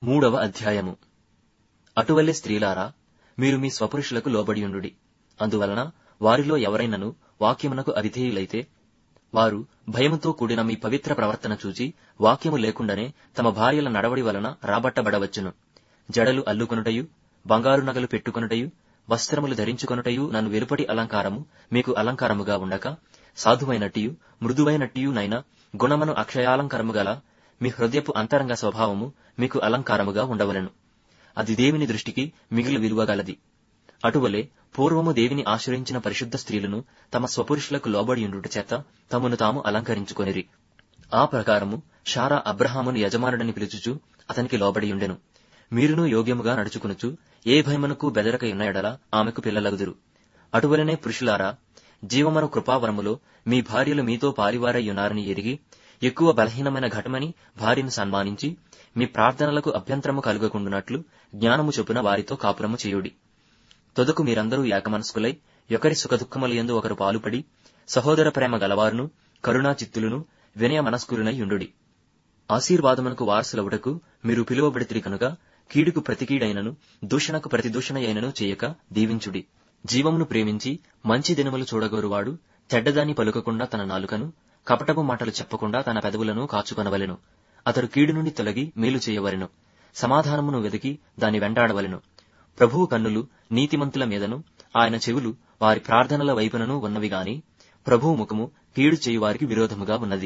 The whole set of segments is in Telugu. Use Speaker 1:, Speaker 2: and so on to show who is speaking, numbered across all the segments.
Speaker 1: మూడవ అధ్యాయము అటువలే స్త్రీలారా మీరు మీ స్వపురుషులకు లోబడియుండుడి అందువలన వారిలో ఎవరైనను వాక్యమునకు అవిధేయులైతే వారు భయముతో కూడిన మీ పవిత్ర ప్రవర్తన చూచి వాక్యము లేకుండానే తమ భార్యల నడవడి వలన రాబట్టబడవచ్చును జడలు అల్లుకొనుటయు బంగారు నగలు పెట్టుకొనుటయు వస్త్రములు ధరించుకొనుటయు నన్ను వెలుపటి అలంకారము మీకు అలంకారముగా ఉండక సాధువైనట్టియు మృదువైనట్టియునైన గుణమను అక్షయాలంకారము గల మీ హృదయపు అంతరంగ స్వభావము మీకు అలంకారముగా ఉండవలెను అది దేవుని దృష్టికి మిగిలి విలువగలది అటువలే పూర్వము దేవిని ఆశ్రయించిన పరిశుద్ధ స్త్రీలను తమ స్వపురుషులకు లోబడియుండుట చేత తమను తాము అలంకరించుకొనిరి ఆ ప్రకారము షారా అబ్రహామును యజమానుడని పిలుచుచు అతనికి లోబడియుండెను మీరును యోగ్యముగా నడుచుకునుచు ఏ భయమునకు బెదరక ఉన్న ఎడల ఆమెకు పిల్లలగుదురు అటువలనే పురుషులారా జీవమర కృపావరములో మీ భార్యలు మీతో పారివారయ్యున్నారని ఎరిగి ఎక్కువ బలహీనమైన ఘటమని భార్యను సన్మానించి మీ ప్రార్థనలకు అభ్యంతరము కలుగకుండునట్లు జ్ఞానము చొప్పున వారితో కాపురము చేయుడి తొదకు మీరందరూ ఏకమనస్కులై ఒకరి సుఖదుఖముల యందు ఒకరు పాలుపడి సహోదర ప్రేమ గలవారును కరుణా చిత్తులను వినయ మనస్కులునై యుండుడి ఆశీర్వాదమునకు వారసులవుటకు మీరు పిలువబడితిరి కనుక కీడుకు ప్రతికీడైనను దూషణకు ప్రతిదూషణ అయినను చేయక దీవించుడి జీవమును ప్రేమించి మంచి దినములు చూడగోరువాడు చెడ్డదాన్ని పలుకకుండా తన నాలుకను కపటపు మాటలు చెప్పకుండా తన పెదవులను కాచుకొనవలెను అతడు కీడు నుండి తొలగి మేలు చేయవలెను సమాధానమును వెతికి దాన్ని వెంటాడవలెను ప్రభువు కన్నులు నీతిమంతుల మీదను ఆయన చెవులు వారి ప్రార్థనల వైపునను ఉన్నవి గాని ప్రభువు ముఖము కీడు చేయువారికి విరోధముగా ఉన్నది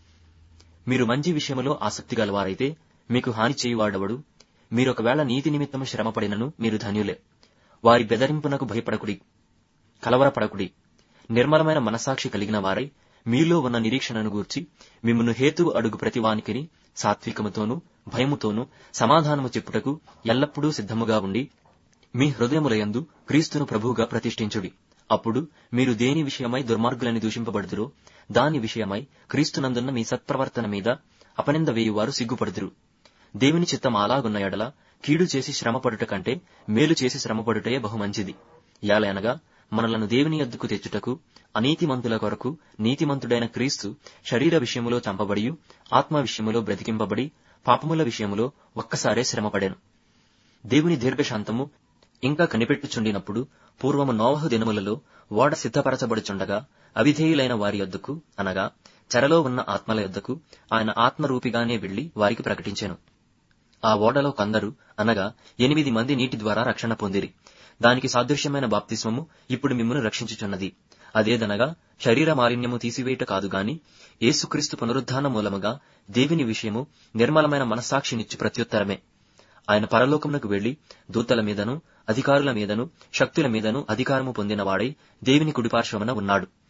Speaker 1: మీరు మంచి విషయములో ఆసక్తి గలవారైతే మీకు హాని చేయువాడవడు మీరొకవేళ నీతి నిమిత్తము శ్రమపడినను మీరు ధన్యులే వారి బెదరింపునకు భయపడకుడి కలవరపడకుడి నిర్మలమైన మనసాక్షి కలిగిన వారై మీలో ఉన్న నిరీక్షణను గూర్చి మిమ్మల్ని హేతువు అడుగు ప్రతివానికిని సాత్వికముతోనూ భయముతోనూ సమాధానము చెప్పుటకు ఎల్లప్పుడూ సిద్ధముగా ఉండి మీ హృదయములయందు క్రీస్తును ప్రభువుగా ప్రతిష్ఠించుడి అప్పుడు మీరు దేని విషయమై దుర్మార్గులని దూషింపబడుదురో దాని విషయమై క్రీస్తునందున్న మీ సత్ప్రవర్తన మీద అపనింద వేయువారు సిగ్గుపడుదురు దేవుని చిత్తం అలాగున్న ఎడల కీడు చేసి శ్రమపడుట కంటే మేలు చేసి శ్రమపడుటయే బహుమంచిది యాలయనగా మనలను దేవుని ఎద్దుకు తెచ్చుటకు అనీతిమంతుల కొరకు నీతిమంతుడైన క్రీస్తు శరీర విషయములో చంపబడి ఆత్మ విషయములో బ్రతికింపబడి పాపముల విషయములో ఒక్కసారే శ్రమపడెను దేవుని దీర్ఘశాంతము ఇంకా కనిపెట్టుచుండినప్పుడు పూర్వము నోవహు దినములలో ఓడ సిద్ధపరచబడుచుండగా అవిధేయులైన వారి యొద్దకు అనగా చెరలో ఉన్న ఆత్మల యొద్దకు ఆయన ఆత్మరూపిగానే వెళ్లి వారికి ప్రకటించెను ఆ ఓడలో కొందరు అనగా ఎనిమిది మంది నీటి ద్వారా రక్షణ పొందిరి దానికి సాదృశ్యమైన బాప్తిస్మము ఇప్పుడు మిమ్మను రక్షించుచున్నది అదేదనగా శరీర మాలిన్యము తీసివేయట కాదు గాని యేసుక్రీస్తు పునరుద్ధాన మూలముగా దేవుని విషయము నిర్మలమైన మనస్సాక్షినిచ్చు ప్రత్యుత్తరమే ఆయన పరలోకమునకు వెళ్లి దూతల మీదను అధికారుల మీదను శక్తుల మీదను అధికారము పొందినవాడై దేవుని కుడిపార్శ్వమున ఉన్నాడు